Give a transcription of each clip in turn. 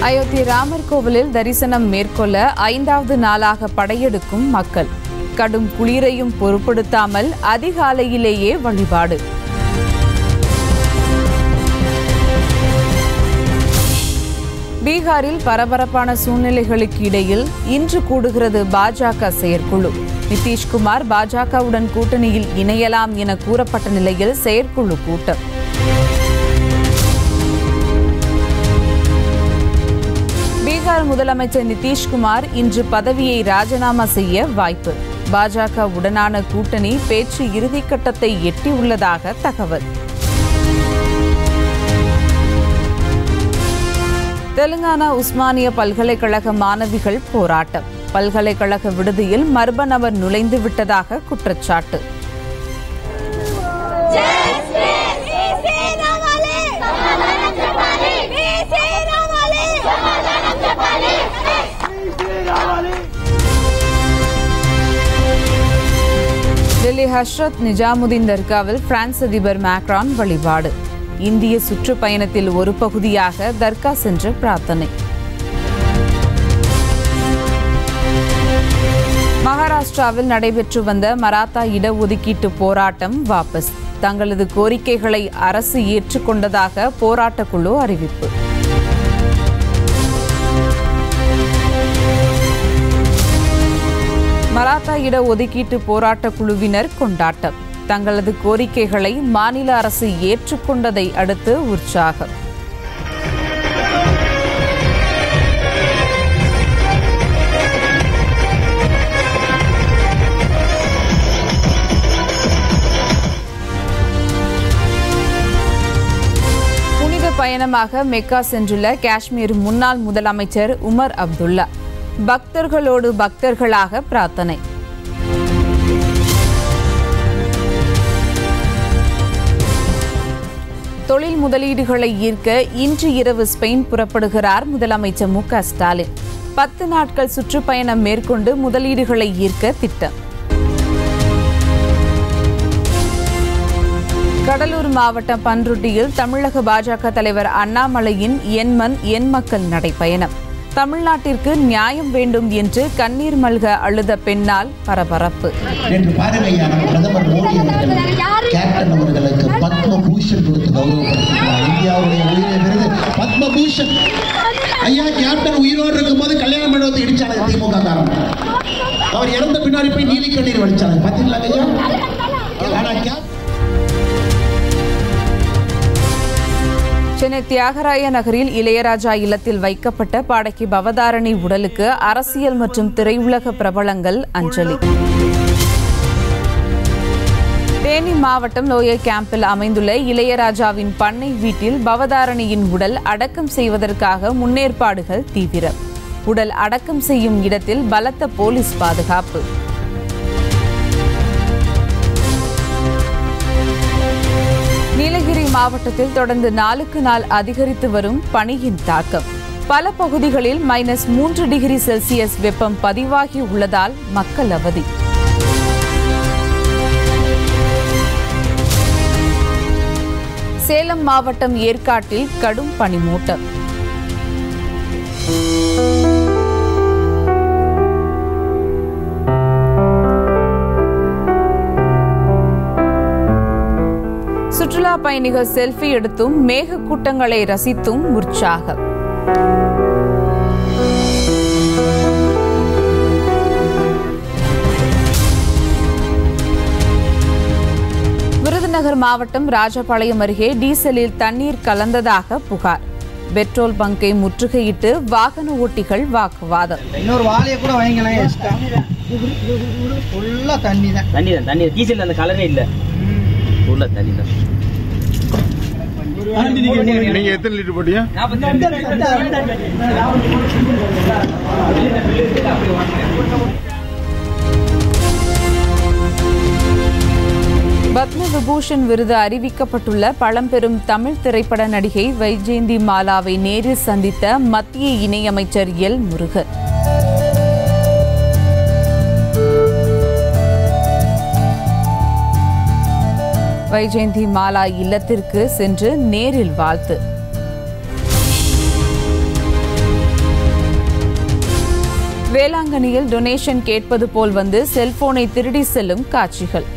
அயோத்தி ராமர் கோவிலில் தரிசனம் மேற்கொள்ள ஐந்தாவது நாளாக படையெடுக்கும் மக்கள் கடும் குளிரையும் பொருட்படுத்தாமல் அதிகாலையிலேயே வழிபாடு பீகாரில் பரபரப்பான சூழ்நிலைகளுக்கு இடையில் இன்று கூடுகிறது பாஜக செயற்குழு நிதிஷ்குமார் பாஜகவுடன் கூட்டணியில் இணையலாம் என கூறப்பட்ட நிலையில் செயற்குழு கூட்டம் பீகார் முதலமைச்சர் நிதிஷ்குமார் இன்று பதவியை ராஜினாமா செய்ய வாய்ப்பு பாஜக உடனான கூட்டணி பேச்சு இறுதிக்கட்டத்தை எட்டியுள்ளதாக தகவல் தெலுங்கானா உஸ்மானிய பல்கலைக்கழக மாணவிகள் போராட்டம் பல்கலைக்கழக விடுதியில் மர்ம நபர் நுழைந்து விட்டதாக குற்றச்சாட்டு டெல்லி ஹஷ்ரத் நிஜாமுதீன் தர்காவில் பிரான்ஸ் அதிபர் மேக்ரான் வழிபாடு இந்திய சுற்றுப்பயணத்தில் ஒரு பகுதியாக தர்கா சென்று பிரார்த்தனை மகாராஷ்டிராவில் நடைபெற்று வந்த மராத்தா இடஒதுக்கீட்டு போராட்டம் வாபஸ் தங்களது கோரிக்கைகளை அரசு ஏற்றுக்கொண்டதாக போராட்டக் குழு அறிவிப்பு மராத்தா இட ஒதுக்கீட்டு போராட்டக் குழுவினர் கொண்டாட்டம் தங்களது கோரிக்கைகளை மாநில அரசு ஏற்றுக்கொண்டதை அடுத்து உற்சாகம் புனித பயணமாக மெக்கா சென்றுள்ள காஷ்மீர் முன்னாள் முதலமைச்சர் உமர் அப்துல்லா பக்தர்களோடு பக்தர்களாக பிரார்த்தனை தொழில் முதலீடுகளை ஈர்க்க இன்று இரவு ஸ்பெயின் புறப்படுகிறார் முதலமைச்சர் மு க ஸ்டாலின் பத்து நாட்கள் சுற்றுப்பயணம் மேற்கொண்டு முதலீடுகளை ஈர்க்க திட்டம் கடலூர் மாவட்டம் பன்ருட்டியில் தமிழக பாஜக தலைவர் அண்ணாமலையின் என் மண் என் மக்கள் நடைப்பயணம் தமிழ்நாட்டிற்கு நியாயம் வேண்டும் என்று கண்ணீர் மல்க அழுத பெண்ணால் பரபரப்பு நேற்று பாருங்க ஐயா நம்ம பிரதமர் மோடி அவர்கள் கேப்டன் அவர்களுக்கு பத்ம பூஷன் கொடுத்து கௌரவப்படுத்தினார் இந்தியாவுடைய உயிரை விருது பத்ம பூஷன் ஐயா கேப்டன் உயிரோடு இருக்கும்போது கல்யாண மண்டபத்தை இடிச்சாங்க திமுக காரன் அவர் இறந்த பின்னாடி போய் நீலி கண்ணீர் வடிச்சாங்க பாத்தீங்களா ஐயா ஆனா கேப் சென்னை தியாகராய நகரில் இளையராஜா இல்லத்தில் வைக்கப்பட்ட பாடகி பவதாரணி உடலுக்கு அரசியல் மற்றும் திரையுலக பிரபலங்கள் அஞ்சலி தேனி மாவட்டம் லோயர் கேம்பில் அமைந்துள்ள இளையராஜாவின் பண்ணை வீட்டில் பவதாரணியின் உடல் அடக்கம் செய்வதற்காக முன்னேற்பாடுகள் தீவிரம் உடல் அடக்கம் செய்யும் இடத்தில் பலத்த போலீஸ் பாதுகாப்பு நீலகிரி மாவட்டத்தில் தொடர்ந்து நாளுக்கு நாள் அதிகரித்து வரும் பனியின் தாக்கம் பல பகுதிகளில் மைனஸ் மூன்று டிகிரி செல்சியஸ் வெப்பம் பதிவாகி உள்ளதால் மக்கள் அவதி சேலம் மாவட்டம் ஏற்காட்டில் கடும் பனிமூட்டம் சுற்றுலா பயணிகள் செல்ஃபி எடுத்தும் மேக கூட்டங்களை ரசித்தும் உற்சாகம் விருதுநகர் மாவட்டம் ராஜபாளையம் அருகே டீசலில் தண்ணீர் கலந்ததாக புகார் பெட்ரோல் பங்கை முற்றுகையிட்டு வாகன ஓட்டிகள் வாக்குவாதம் இன்னொரு வாளியை கூட வாங்கிக்கலாம் எக்ஸ்ட்ரா ஃபுல்லாக தண்ணி தான் தண்ணி தான் தண்ணி டீசல் அந்த கலரே இல்ல உள்ள தண்ணி தான் நீங்க எத்தனை லிட்டர் போட்டியா பத்ம விபூஷன் விருது அறிவிக்கப்பட்டுள்ள பழம்பெரும் தமிழ் திரைப்பட நடிகை வைஜெயந்தி மாலாவை நேரில் சந்தித்த மத்திய இணையமைச்சர் எல் முருகன் வைஜெயந்தி மாலா இல்லத்திற்கு சென்று நேரில் வாழ்த்து வேளாங்கண்ணியில் டொனேஷன் கேட்பது போல் வந்து செல்போனை திருடி செல்லும் காட்சிகள்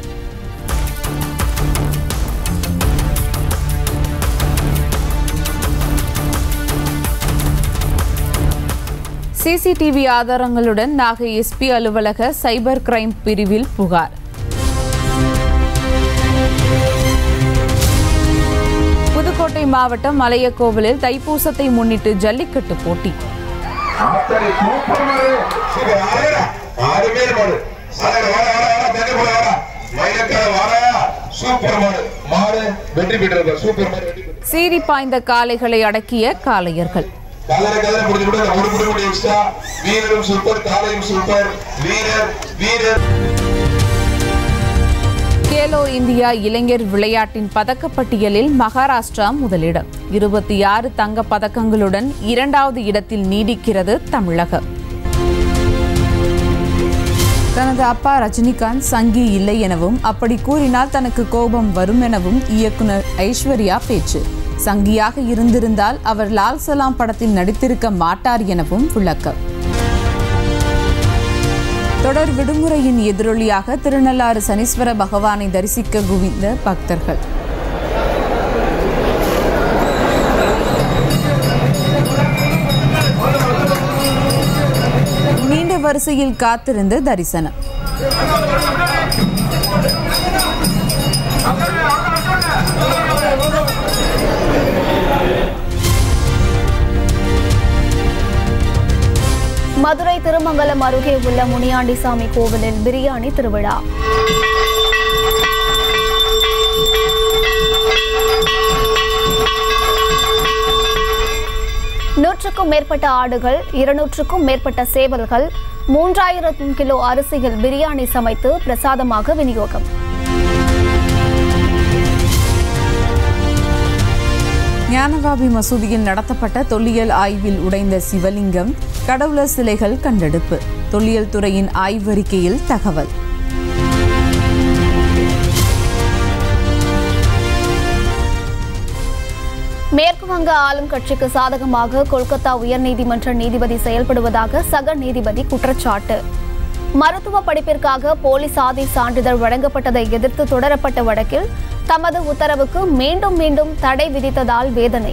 சிசிடிவி ஆதாரங்களுடன் நாகை எஸ்பி அலுவலக சைபர் கிரைம் பிரிவில் புகார் புதுக்கோட்டை மாவட்டம் மலையக்கோவிலில் தைப்பூசத்தை முன்னிட்டு ஜல்லிக்கட்டு போட்டி ஆத்தடி சூப்பர் மாடு சூப்பர் ஆடுடா ஆடு பேர் மாடு ஆடுடா வாடா வாடா வாடா தண்ணி போட வாடா மயிலக்கார வாடா சூப்பர் மாடு மாடு வெற்றி பெற்றது சூப்பர் மாடு வெற்றி பெற்றது சீறி பாய்ந்த காளைகளை அடக்கிய காளையர்கள் கலர கலர முடிஞ்சு கூட அந்த ஒரு முடி முடி எக்ஸ்ட்ரா வீரரும் சூப்பர் காலையும் சூப்பர் வீரர் வீரர் கேலோ இந்தியா இளைஞர் விளையாட்டின் பதக்கப்பட்டியலில் மகாராஷ்டிரா முதலிடம் இருபத்தி ஆறு தங்கப் பதக்கங்களுடன் இரண்டாவது இடத்தில் நீடிக்கிறது தமிழகம் தனது அப்பா ரஜினிகாந்த் சங்கி இல்லை எனவும் அப்படி கூறினால் தனக்கு கோபம் வரும் எனவும் இயக்குனர் ஐஸ்வர்யா பேச்சு சங்கியாக இருந்திருந்தால் அவர் லால் சலாம் படத்தில் நடித்திருக்க மாட்டார் எனவும் விளக்கம் தொடர் விடுமுறையின் எதிரொலியாக திருநள்ளாறு சனீஸ்வர பகவானை தரிசிக்க குவிந்த பக்தர்கள் நீண்ட வரிசையில் காத்திருந்து தரிசனம் மதுரை திருமங்கலம் அருகே உள்ள முனியாண்டிசாமி கோவிலில் பிரியாணி திருவிழா நூற்றுக்கும் மேற்பட்ட ஆடுகள் இருநூற்றுக்கும் மேற்பட்ட சேவல்கள் மூன்றாயிரம் கிலோ அரிசியில் பிரியாணி சமைத்து பிரசாதமாக விநியோகம் ஞானவாபி மசூதியில் நடத்தப்பட்ட தொல்லியல் ஆய்வில் உடைந்த சிவலிங்கம் கடவுளர் சிலைகள் கண்டெடுப்பு தொல்லியல் துறையின் ஆய்வறிக்கையில் தகவல் மேற்கு வங்க ஆளும் கட்சிக்கு சாதகமாக கொல்கத்தா உயர்நீதிமன்ற நீதிபதி செயல்படுவதாக சக நீதிபதி குற்றச்சாட்டு மருத்துவ படிப்பிற்காக போலி சாதி சான்றிதழ் வழங்கப்பட்டதை எதிர்த்து தொடரப்பட்ட வழக்கில் தமது உத்தரவுக்கு மீண்டும் மீண்டும் தடை விதித்ததால் வேதனை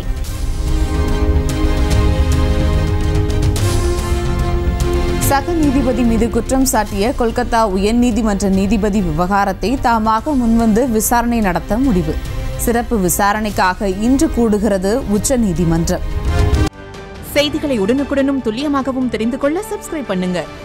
சக நீதிபதி மீது குற்றம் சாட்டிய கொல்கத்தா உயர்நீதிமன்ற நீதிபதி விவகாரத்தை தாமாக முன்வந்து விசாரணை நடத்த முடிவு சிறப்பு விசாரணைக்காக இன்று கூடுகிறது உச்சநீதிமன்றம் செய்திகளை உடனுக்குடனும் துல்லியமாகவும் தெரிந்து கொள்ள சப்ஸ்கிரைப் பண்ணுங்க